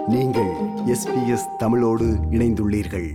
நீங்கள் எஸ்பிஎஸ் தமிழோடு இணைந்துள்ளீர்கள்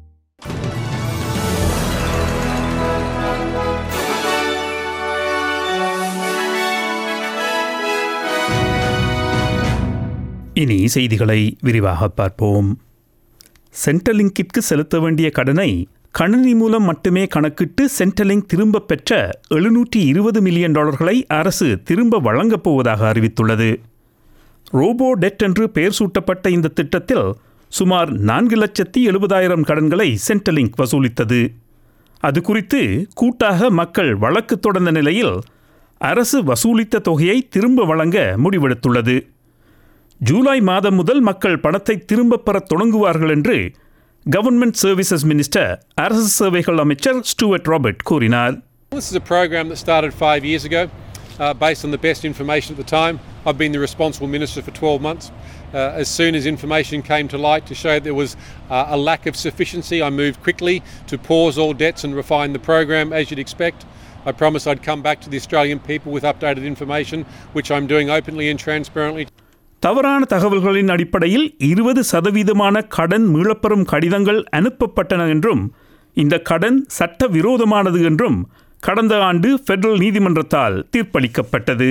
இனி செய்திகளை விரிவாக பார்ப்போம் சென்ட்ரலிங்கிற்கு செலுத்த வேண்டிய கடனை கணினி மூலம் மட்டுமே கணக்கிட்டு சென்ட்ரலிங்க் திரும்பப் பெற்ற எழுநூற்றி இருபது மில்லியன் டாலர்களை அரசு திரும்ப வழங்கப் போவதாக அறிவித்துள்ளது ரோபோ டெட் என்று பெயர் சூட்டப்பட்ட இந்த திட்டத்தில் சுமார் நான்கு லட்சத்தி எழுபதாயிரம் கடன்களை சென்ட்ரலிங்க் வசூலித்தது அது குறித்து கூட்டாக மக்கள் வழக்கு தொடர்ந்த நிலையில் அரசு வசூலித்த தொகையை திரும்ப வழங்க முடிவெடுத்துள்ளது ஜூலை மாதம் முதல் மக்கள் பணத்தை திரும்பப் பெறத் தொடங்குவார்கள் என்று கவர்மெண்ட் சர்வீசஸ் மினிஸ்டர் அரசு சேவைகள் அமைச்சர் ஸ்டூவர்ட் ராபர்ட் கூறினார் This is a program that started five years ago uh, based on the best information at the time. I've been the responsible minister for 12 months. Uh, as soon as information came to light to show there was uh, a lack of sufficiency, I moved quickly to pause all debts and refine the program as you'd expect. I promised I'd come back to the Australian people with updated information, which I'm doing openly and transparently. தவறான தகவல்களின் அடிப்படையில் இருபது சதவீதமான கடன் மீளப்பெறும் கடிதங்கள் அனுப்பப்பட்டன என்றும் இந்த கடன் சட்ட விரோதமானது என்றும் கடந்த ஆண்டு ஃபெடரல் நீதிமன்றத்தால் தீர்ப்பளிக்கப்பட்டது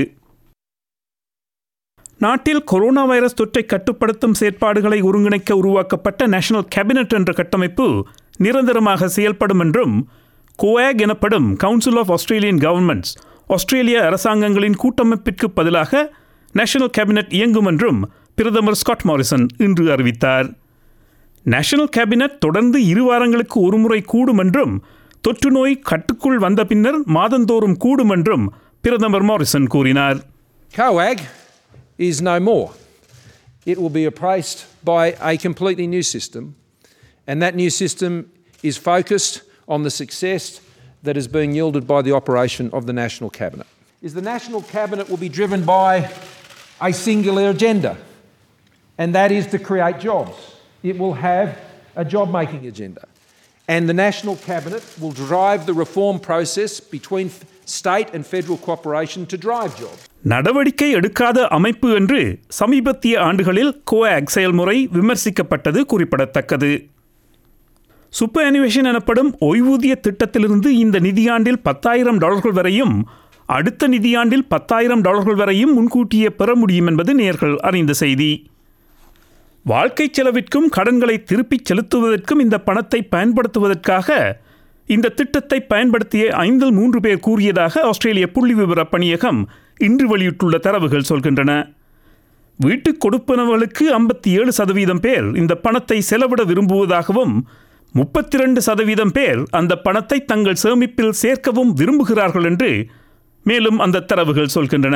நாட்டில் கொரோனா வைரஸ் தொற்றை கட்டுப்படுத்தும் செயற்பாடுகளை ஒருங்கிணைக்க உருவாக்கப்பட்ட நேஷனல் கேபினட் என்ற கட்டமைப்பு நிரந்தரமாக செயல்படும் என்றும் கோஆக் எனப்படும் கவுன்சில் ஆஃப் ஆஸ்திரேலியன் கவர்மெண்ட்ஸ் ஆஸ்திரேலிய அரசாங்கங்களின் கூட்டமைப்பிற்கு பதிலாக நேஷனல் கேபினட் இயங்கும் என்றும் பிரதமர் ஸ்காட் மாரிசன் இன்று அறிவித்தார் நேஷனல் கேபினட் தொடர்ந்து இரு வாரங்களுக்கு ஒருமுறை கூடும் என்றும் தொற்று நோய் கட்டுக்குள் வந்த பின்னர் மாதந்தோறும் கூடும் என்றும் பிரதமர் மாரிசன் கூறினார் COAG is no more. It will be replaced by a completely new system, and that new system is focused on the success that is being yielded by the operation of the National Cabinet. Is the National Cabinet will be driven by a singular agenda, and that is to create jobs. It will have a job making agenda. And the National Cabinet will drive the reform process between f- state and federal cooperation to drive jobs. நடவடிக்கை எடுக்காத அமைப்பு என்று சமீபத்திய ஆண்டுகளில் கோஆக் செயல்முறை விமர்சிக்கப்பட்டது குறிப்பிடத்தக்கது super அனிவேஷன் எனப்படும் ஓய்வூதிய திட்டத்திலிருந்து இந்த நிதியாண்டில் பத்தாயிரம் டாலர்கள் வரையும் அடுத்த நிதியாண்டில் பத்தாயிரம் டாலர்கள் வரையும் முன்கூட்டியே பெற முடியும் என்பது நேர்கள் அறிந்த செய்தி வாழ்க்கை செலவிற்கும் கடன்களை திருப்பிச் செலுத்துவதற்கும் இந்த பணத்தை பயன்படுத்துவதற்காக இந்த திட்டத்தை பயன்படுத்திய ஐந்தில் மூன்று பேர் கூறியதாக ஆஸ்திரேலிய புள்ளி விவர பணியகம் இன்று வெளியிட்டுள்ள தரவுகள் சொல்கின்றன வீட்டுக் கொடுப்பனவர்களுக்கு ஐம்பத்தி ஏழு சதவீதம் பேர் இந்த பணத்தை செலவிட விரும்புவதாகவும் முப்பத்தி ரெண்டு சதவீதம் பேர் அந்த பணத்தை தங்கள் சேமிப்பில் சேர்க்கவும் விரும்புகிறார்கள் என்று மேலும் அந்த தரவுகள் சொல்கின்றன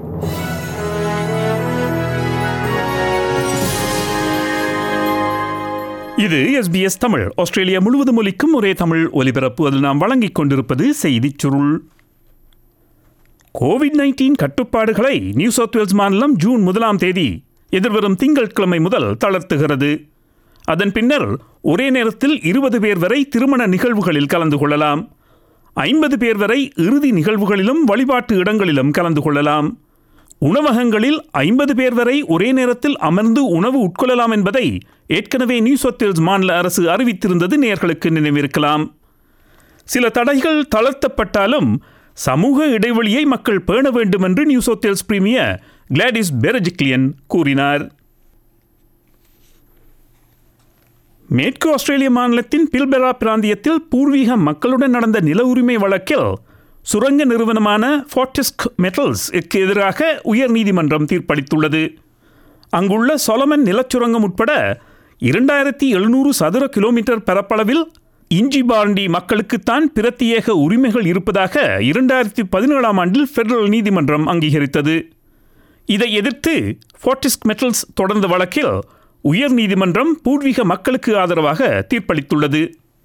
இது எஸ்பிஎஸ் தமிழ் ஆஸ்திரேலியா முழுவதும் ஒலிக்கும் ஒரே தமிழ் ஒலிபரப்பு அதில் நாம் வழங்கிக் கொண்டிருப்பது செய்திச் சுருள் கோவிட் நைன்டீன் கட்டுப்பாடுகளை நியூ சவுத் வேல்ஸ் மாநிலம் ஜூன் முதலாம் தேதி எதிர்வரும் திங்கட்கிழமை முதல் தளர்த்துகிறது அதன் பின்னர் ஒரே நேரத்தில் இருபது பேர் வரை திருமண நிகழ்வுகளில் கலந்து கொள்ளலாம் ஐம்பது பேர் வரை இறுதி நிகழ்வுகளிலும் வழிபாட்டு இடங்களிலும் கலந்து கொள்ளலாம் உணவகங்களில் ஐம்பது பேர் வரை ஒரே நேரத்தில் அமர்ந்து உணவு உட்கொள்ளலாம் என்பதை ஏற்கனவே நியூ சவுத் வேல்ஸ் மாநில அரசு அறிவித்திருந்தது நேர்களுக்கு நினைவிருக்கலாம் சில தடைகள் தளர்த்தப்பட்டாலும் சமூக இடைவெளியை மக்கள் பேண வேண்டும் என்று New South Wales premier Gladys Berejiklian கூறினார் மேற்கு ஆஸ்திரேலிய மாநிலத்தின் பில்பெரா பிராந்தியத்தில் பூர்வீக மக்களுடன் நடந்த நில உரிமை வழக்கில் சுரங்க நிறுவனமான ஃபார்டிஸ்க் மெட்டல்ஸ்க்கு எதிராக உயர்நீதிமன்றம் தீர்ப்பளித்துள்ளது அங்குள்ள சொலமன் நிலச்சுரங்கம் உட்பட இரண்டாயிரத்தி எழுநூறு சதுர கிலோமீட்டர் பரப்பளவில் இஞ்சி பாண்டி மக்களுக்குத்தான் பிரத்யேக உரிமைகள் இருப்பதாக இரண்டாயிரத்தி பதினேழாம் ஆண்டில் ஃபெடரல் நீதிமன்றம் அங்கீகரித்தது இதை எதிர்த்து ஃபார்டிஸ்க் மெட்டல்ஸ் தொடர்ந்த வழக்கில் உயர் நீதிமன்றம் பூர்வீக மக்களுக்கு ஆதரவாக தீர்ப்பளித்துள்ளது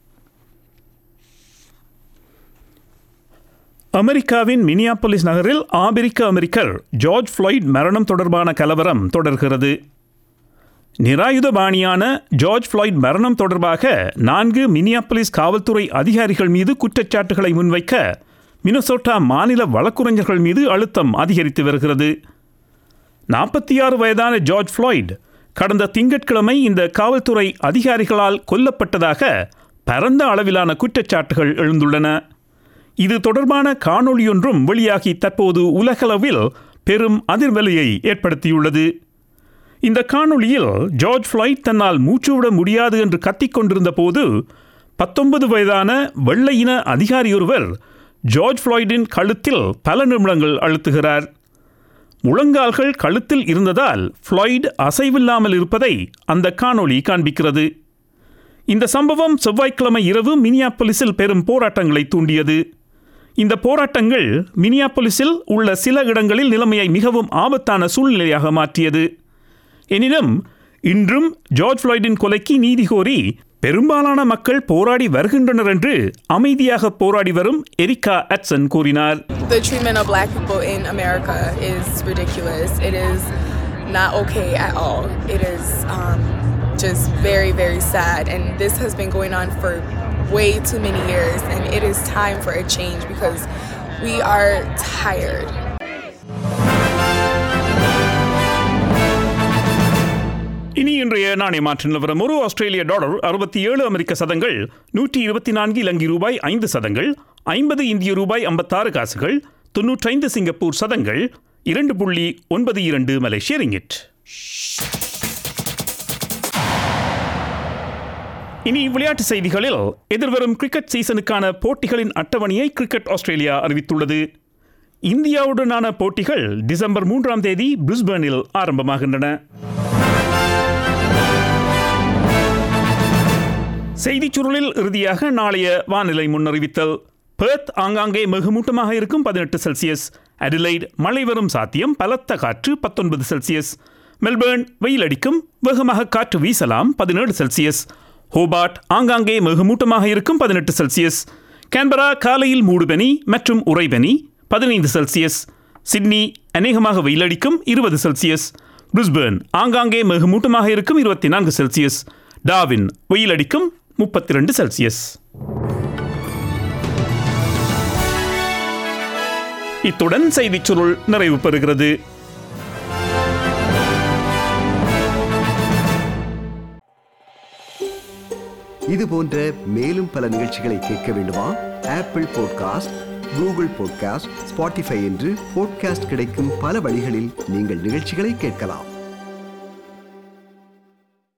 அமெரிக்காவின் மினியாபோலிஸ் நகரில் ஆபிரிக்க அமெரிக்கர் ஜார்ஜ் ஃப்ளாய்ட் மரணம் தொடர்பான கலவரம் தொடர்கிறது நிராயுதபாணியான ஜார்ஜ் ஃப்ளாய்ட் மரணம் தொடர்பாக நான்கு மினியாபோலிஸ் காவல்துறை அதிகாரிகள் மீது குற்றச்சாட்டுகளை முன்வைக்க மினசோட்டா மாநில வழக்குரைஞர்கள் மீது அழுத்தம் அதிகரித்து வருகிறது நாற்பத்தி ஆறு வயதான ஜார்ஜ் ஃப்ளாய்ட் கடந்த திங்கட்கிழமை இந்த காவல்துறை அதிகாரிகளால் கொல்லப்பட்டதாக பரந்த அளவிலான குற்றச்சாட்டுகள் எழுந்துள்ளன இது தொடர்பான காணொளியொன்றும் வெளியாகி தற்போது உலகளவில் பெரும் அதிர்வலையை ஏற்படுத்தியுள்ளது இந்த காணொளியில் ஜார்ஜ் ஃப்ளைட் தன்னால் மூச்சுவிட முடியாது என்று கத்திக் கொண்டிருந்த போது பத்தொன்பது வயதான வெள்ளையின அதிகாரியொருவர் ஜார்ஜ் ஃப்ளாய்டின் கழுத்தில் பல நிமிடங்கள் அழுத்துகிறார் முழங்கால்கள் கழுத்தில் இருந்ததால் ஃப்ளாய்ட் அசைவில்லாமல் இருப்பதை அந்த காணொளி காண்பிக்கிறது இந்த சம்பவம் செவ்வாய்க்கிழமை இரவு மினியாப்பொலிஸில் பெரும் போராட்டங்களை தூண்டியது இந்த போராட்டங்கள் மினியாப்பொலிஸில் உள்ள சில இடங்களில் நிலைமையை மிகவும் ஆபத்தான சூழ்நிலையாக மாற்றியது எனினும் இன்றும் ஜார்ஜ் ஃப்ளாய்டின் கொலைக்கு நீதி கோரி பெரும்பாலான மக்கள் போராடி வருகின்றனர் என்று அமைதியாக போராடி வரும் எரிகா அட்சன் கூறினார் The treatment of black people in America is ridiculous. It is not okay at all. It is um, just very, very sad. And this has been going on for way too many years. And it is time for a change because we are tired. இனி இன்றைய நாணய மாற்று நிலவரம் ஒரு ஆஸ்திரேலிய dollar அறுபத்தி ஏழு அமெரிக்க சதங்கள் நூற்றி இருபத்தி நான்கு இலங்கை ரூபாய் ஐந்து சதங்கள் ஐம்பது இந்திய ரூபாய் ஐம்பத்தாறு காசுகள் தொன்னூற்றைந்து சிங்கப்பூர் சதங்கள் இரண்டு புள்ளி ஒன்பது இரண்டு மலேசிய ரிங்கிட் இனி விளையாட்டு செய்திகளில் எதிர்வரும் கிரிக்கெட் சீசனுக்கான போட்டிகளின் அட்டவணையை கிரிக்கெட் ஆஸ்திரேலியா அறிவித்துள்ளது இந்தியாவுடனான போட்டிகள் டிசம்பர் மூன்றாம் தேதி பிரிஸ்பேனில் ஆரம்பமாகின்றன செய்திச் சுருளில் இறுதியாக நாளைய வானிலை முன்னறிவித்தல் பெர்த் ஆங்காங்கே மிகுமூட்டமாக இருக்கும் பதினெட்டு செல்சியஸ் அடிலைட் மழை வரும் சாத்தியம் பலத்த காற்று பத்தொன்பது செல்சியஸ் மெல்பேர்ன் வெயில் அடிக்கும் வேகமாக காற்று வீசலாம் பதினேழு செல்சியஸ் ஹோபார்ட் ஆங்காங்கே மிகுமூட்டமாக இருக்கும் பதினெட்டு செல்சியஸ் கேன்பரா காலையில் மூடுபனி மற்றும் உறைபனி பதினைந்து செல்சியஸ் சிட்னி அநேகமாக வெயிலடிக்கும் இருபது செல்சியஸ் பிரிஸ்பேர்ன் ஆங்காங்கே மிகுமூட்டமாக இருக்கும் இருபத்தி நான்கு செல்சியஸ் டாவின் வெயிலடிக்கும் முப்பத்தி ரெண்டு செல்சியஸ் இத்துடன் செய்திச் சுருள் நிறைவு பெறுகிறது இது போன்ற மேலும் பல நிகழ்ச்சிகளை கேட்க வேண்டுமா Apple podcast Google podcast Spotify என்று பாட்காஸ்ட் கிடைக்கும் பல வழிகளில் நீங்கள் நிகழ்ச்சிகளை கேட்கலாம்